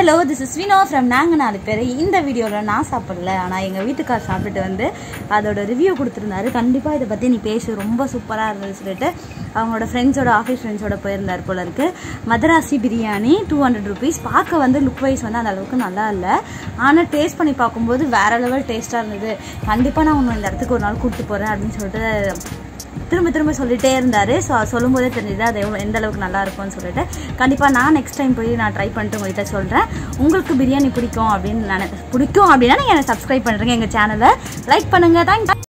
hello this is Vino from நாங்கள் நாலு பேர் இந்த வீடியோவில் நான் சாப்பிடல ஆனால் எங்கள் வீட்டுக்கார் சாப்பிட்டுட்டு வந்து அதோட ரிவ்யூ கொடுத்துருந்தாரு கண்டிப்பாக இதை பற்றி நீ பேசு ரொம்ப சூப்பராக இருந்தது சொல்லிட்டு அவங்களோட ஃப்ரெண்ட்ஸோட ஆஃபீஸ் ஃப்ரெண்ட்ஸோட போயிருந்தார் போல இருக்கு Madrasi biryani two hundred rupees பார்க்க வந்து லுக் வைஸ் வந்து அந்த அளவுக்கு நல்லா இல்லை ஆனால் டேஸ்ட் பண்ணி பார்க்கும்போது வேற லெவல் டேஸ்ட்டாக இருந்தது கண்டிப்பாக நான் உன்னை இந்த இடத்துக்கு ஒரு நாள் கூப்பிட்டு போகிறேன் அப்படின்னு சொல்லிட்டு திரும்ப திரும்ப சொல்லிட்டே இருந்தார் ஸோ சொல்லும் போதே தெரிஞ்சுது அது எவ்வளோ எந்த அளவுக்கு நல்லா இருக்கும்னு சொல்லிட்டு கண்டிப்பாக நான் நெக்ஸ்ட் டைம் போய் நான் ட்ரை பண்ணிட்டு உங்கள்கிட்ட சொல்கிறேன் உங்களுக்கு பிரியாணி பிடிக்கும் அப்படின்னு நினை பிடிக்கும் அப்படின்னா நீங்கள் எனக்கு சப்ஸ்கிரைப் பண்ணுறேங்க எங்கள் சேனலை லைக் பண்ணுங்கள் தேங்க்